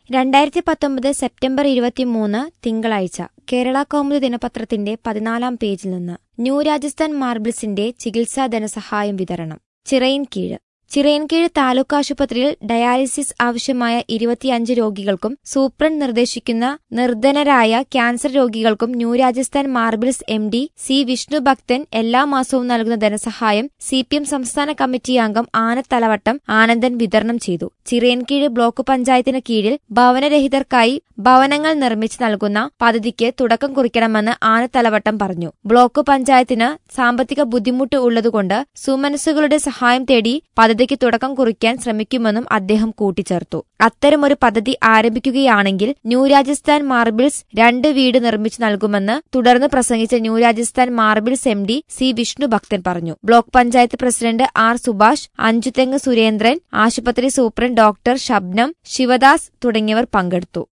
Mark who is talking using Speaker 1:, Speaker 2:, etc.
Speaker 1: രണ്ടായിരത്തി പത്തൊമ്പത് സെപ്റ്റംബർ ഇരുപത്തിമൂന്ന് തിങ്കളാഴ്ച കേരള കൗമുദി ദിനപത്രത്തിന്റെ പതിനാലാം പേജിൽ നിന്ന് ന്യൂ രാജസ്ഥാൻ മാർബിൾസിന്റെ ചികിത്സാ ധനസഹായം വിതരണം ചിറയിൻകീഴ് ചിറയൻകീഴ് താലൂക്ക് ആശുപത്രിയിൽ ഡയാലിസിസ് ആവശ്യമായ ഇരുപത്തിയഞ്ച് രോഗികൾക്കും സൂപ്രണ്ട് നിർദ്ദേശിക്കുന്ന നിർധനരായ ക്യാൻസർ രോഗികൾക്കും new Rajasthan marbles M D C Vishnu Bhakthan എല്ലാ മാസവും നൽകുന്ന ധനസഹായം സി പി എം സംസ്ഥാന കമ്മിറ്റി അംഗം ആനത്തലവട്ടം ആനന്ദൻ വിതരണം ചെയ്തു ചിറയൻകീഴ് ബ്ലോക്ക് പഞ്ചായത്തിന് കീഴിൽ ഭവനരഹിതർക്കായി ഭവനങ്ങൾ നിർമ്മിച്ച് നൽകുന്ന പദ്ധതിക്ക് തുടക്കം കുറിക്കണമെന്ന് ആനത്തലവട്ടം പറഞ്ഞു ബ്ലോക്ക് പഞ്ചായത്തിന് സാമ്പത്തിക ബുദ്ധിമുട്ട് ഉള്ളതുകൊണ്ട് സുമനസ്സുകളുടെ സഹായം തേടി പദ്ധതിക്ക് തുടക്കം കുറിക്കാൻ ശ്രമിക്കുമെന്നും അദ്ദേഹം കൂട്ടിച്ചേർത്തു അത്തരമൊരു പദ്ധതി ആരംഭിക്കുകയാണെങ്കിൽ ന്യൂ രാജസ്ഥാൻ മാർബിൾസ് രണ്ട് വീട് നിർമ്മിച്ചു നൽകുമെന്ന് തുടർന്ന് പ്രസംഗിച്ച new Rajasthan marbles M D C Vishnu Bhakthan പറഞ്ഞു block panchayat president R Subhash Anchuthengu Surendran ആശുപത്രി സൂപ്രണ്ട് ഡോക്ടർ ഷബ്നം ശിവദാസ് തുടങ്ങിയവർ പങ്കെടുത്തു